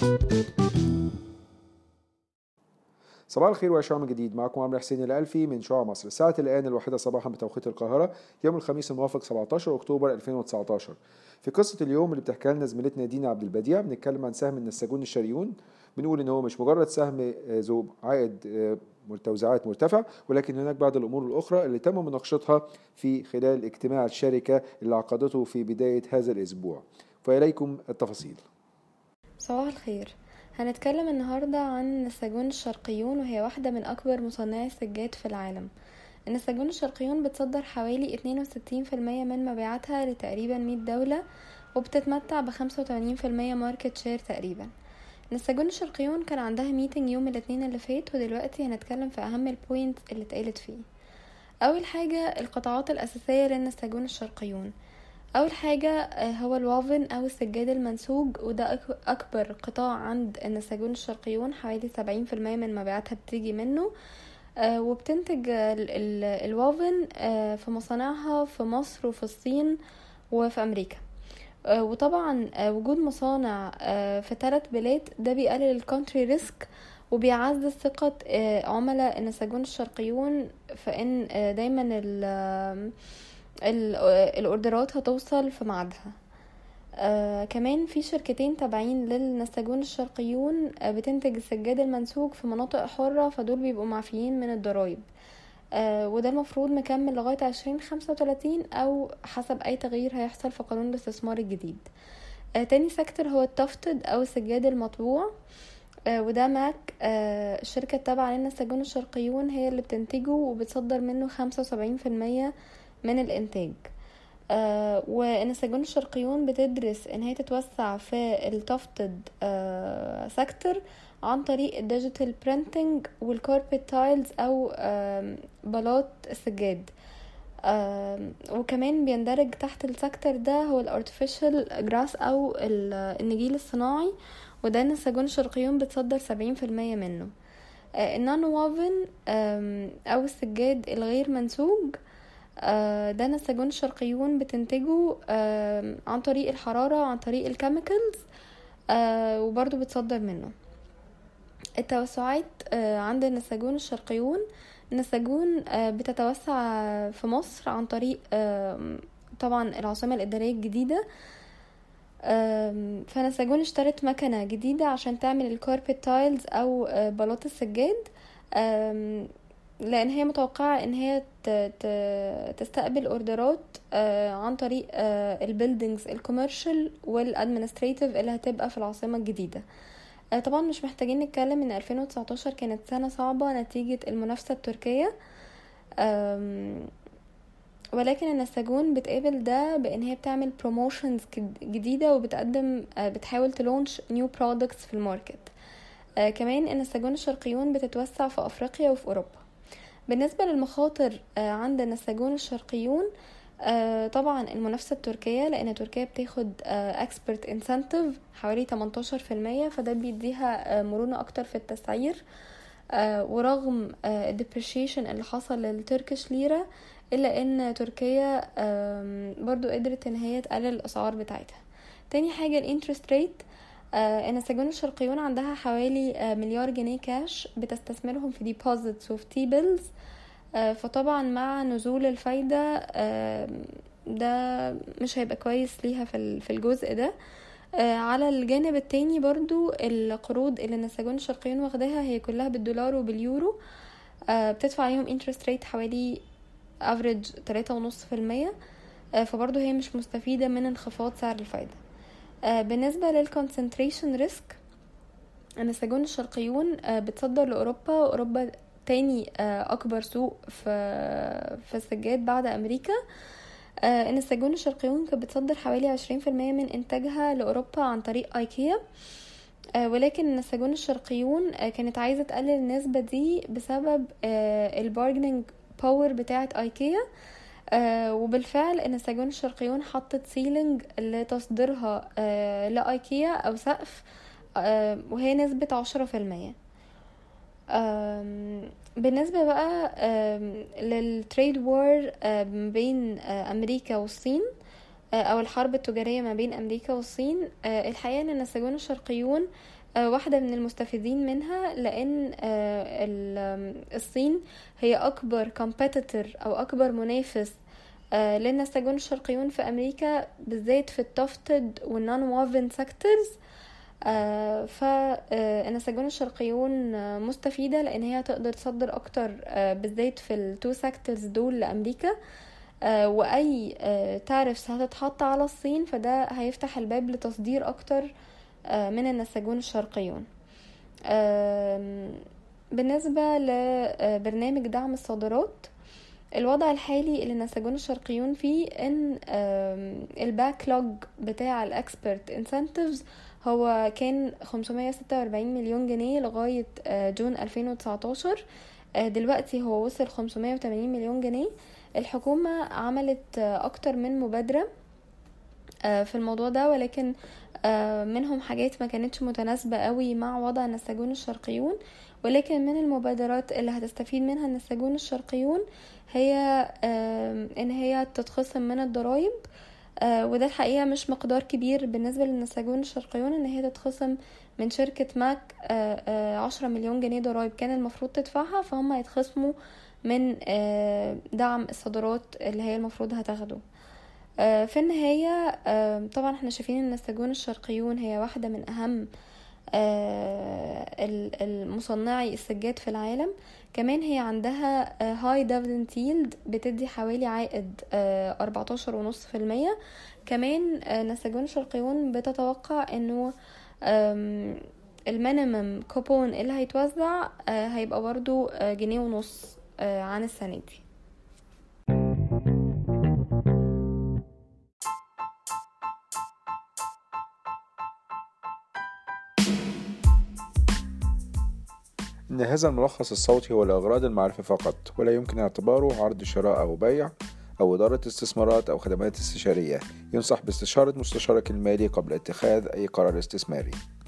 صباح الخير وعشاء من جديد معكم عمرو حسين الألفي من شعاع مصر ساعة الآن الواحدة صباحا بتوقيت القاهرة يوم الخميس الموافق 17 أكتوبر 2019 في قصة اليوم اللي بتحكيها لنا زميلتنا دينا عبد البديع بنتكلم عن سهم النساجون الشريون بنقول ان هو مش مجرد سهم ذو عائد توزيعات مرتفع ولكن هناك بعض الامور الاخرى اللي تم مناقشتها في خلال اجتماع الشركه اللي عقدته في بدايه هذا الاسبوع فاليكم التفاصيل صباح الخير هنتكلم النهاردة عن النساجون الشرقيون وهي واحدة من أكبر مصنعي السجاد في العالم النساجون الشرقيون بتصدر حوالي 62% من مبيعاتها لتقريبا 100 دولة وبتتمتع بخمسة وتمانين في المية ماركت شير تقريبا النساجون الشرقيون كان عندها ميتنج يوم الاثنين اللي فات ودلوقتي هنتكلم في أهم البوينت اللي اتقالت فيه أول حاجة القطاعات الأساسية للنساجون الشرقيون اول حاجه هو الوافن او السجاد المنسوج وده اكبر قطاع عند النساجون الشرقيون حوالي سبعين في المية من مبيعاتها بتيجي منه وبتنتج الوافن في مصانعها في مصر وفي الصين وفي امريكا وطبعا وجود مصانع في ثلاث بلاد ده بيقلل الكونتري ريسك وبيعزز ثقة عملاء النساجون الشرقيون فإن دايما الاوردرات هتوصل في ميعادها آه كمان في شركتين تابعين للنساجون الشرقيون آه بتنتج السجاد المنسوج في مناطق حرة فدول بيبقوا معفيين من الضرايب آه وده المفروض مكمل لغاية عشرين خمسة وتلاتين أو حسب أي تغيير هيحصل في قانون الاستثمار الجديد آه تاني سيكتور هو التفتد أو السجاد المطبوع آه وده ماك آه الشركة التابعة للنساجون الشرقيون هي اللي بتنتجه وبتصدر منه خمسة وسبعين في المية من الانتاج آه والنساجون الشرقيون بتدرس ان هي تتوسع في التفتد آه سيكتور عن طريق الديجيتال برينتنج والكاربت تايلز او آه بلاط السجاد آه وكمان بيندرج تحت السيكتور ده هو الارتفيشال جراس او النجيل الصناعي وده النساجون الشرقيون بتصدر سبعين في المية منه آه النانو وافن او السجاد الغير منسوج آه ده نساجون الشرقيون بتنتجه آه عن طريق الحرارة عن طريق الكيميكالز آه وبرضو بتصدر منه التوسعات عند النساجون الشرقيون النساجون بتتوسع في مصر عن طريق طبعا العاصمة الإدارية الجديدة فنساجون اشترت مكنة جديدة عشان تعمل الكاربت تايلز أو بلاط السجاد لان هي متوقعه ان هي تستقبل اوردرات عن طريق البيلدينجز الكوميرشال والادمنستريتيف اللي هتبقى في العاصمه الجديده طبعا مش محتاجين نتكلم ان 2019 كانت سنه صعبه نتيجه المنافسه التركيه ولكن النساجون بتقابل ده بان هي بتعمل بروموشنز جديده وبتقدم بتحاول تلونش نيو برودكتس في الماركت كمان النساجون الشرقيون بتتوسع في افريقيا وفي اوروبا بالنسبة للمخاطر عند النساجون الشرقيون طبعا المنافسة التركية لأن تركيا بتاخد اكسبرت انسنتيف حوالي 18% فده بيديها مرونة أكتر في التسعير ورغم الديبريشيشن اللي حصل للتركش ليرة إلا أن تركيا برضو قدرت أن هي تقلل الأسعار بتاعتها تاني حاجة الانترست ريت آه النساجون الشرقيون عندها حوالي آه مليار جنيه كاش بتستثمرهم في ديبوزيتس وفي تي بيلز آه فطبعا مع نزول الفايدة ده مش هيبقى كويس ليها في الجزء ده على الجانب التاني برضو القروض اللي النساجون الشرقيون واخداها هي كلها بالدولار وباليورو بتدفع عليهم انترست ريت حوالي افريج تلاتة ونص في المية فبرضو هي مش مستفيدة من انخفاض سعر الفايدة بالنسبة للكونسنتريشن ريسك النساجون الشرقيون بتصدر لأوروبا أوروبا تاني أكبر سوق في في السجاد بعد أمريكا النساجون الشرقيون كانت بتصدر حوالي عشرين في المية من إنتاجها لأوروبا عن طريق أيكيا ولكن النساجون الشرقيون كانت عايزة تقلل النسبة دي بسبب البارجنينج باور بتاعة أيكيا آه وبالفعل النساجون الشرقيون حطت سيلينج لتصديرها آه لأيكيا أو سقف آه وهي نسبة عشرة في المية بالنسبة بقى للتريد وور بين أمريكا والصين أو الحرب التجارية ما بين أمريكا والصين الحقيقة أن النساجون الشرقيون واحدة من المستفيدين منها لأن الصين هي أكبر competitor أو أكبر منافس للنساجون الشرقيون في أمريكا بالذات في التفتد والنون ووفن سيكتورز فالنساجون الشرقيون مستفيدة لأن هي تقدر تصدر أكتر بالذات في التو سيكتورز دول لأمريكا وأي تارفس هتتحط على الصين فده هيفتح الباب لتصدير أكتر من النساجون الشرقيون بالنسبة لبرنامج دعم الصادرات الوضع الحالي اللي النساجون الشرقيون فيه ان الباكلوج بتاع الاكسبرت انسنتيفز هو كان 546 مليون جنيه لغاية جون 2019 دلوقتي هو وصل 580 مليون جنيه الحكومة عملت أكتر من مبادرة في الموضوع ده ولكن منهم حاجات ما كانتش متناسبة قوي مع وضع النساجون الشرقيون ولكن من المبادرات اللي هتستفيد منها النساجون الشرقيون هي ان هي تتخصم من الضرايب وده الحقيقة مش مقدار كبير بالنسبة للنساجون الشرقيون ان هي تتخصم من شركة ماك عشرة مليون جنيه ضرايب كان المفروض تدفعها فهم هيتخصموا من دعم الصادرات اللي هي المفروض هتاخده في النهاية طبعا احنا شايفين ان النساجون الشرقيون هي واحدة من اهم المصنعي السجاد في العالم كمان هي عندها هاي ديفيدند ييلد بتدي حوالي عائد أربعتاشر ونص في المية كمان نساجون الشرقيون بتتوقع انه المينيمم كوبون اللي هيتوزع هيبقى برضو جنيه ونص عن السنة دي إن هذا الملخص الصوتي هو لأغراض المعرفة فقط ولا يمكن اعتباره عرض شراء أو بيع أو إدارة استثمارات أو خدمات استشارية ينصح باستشارة مستشارك المالي قبل اتخاذ أي قرار استثماري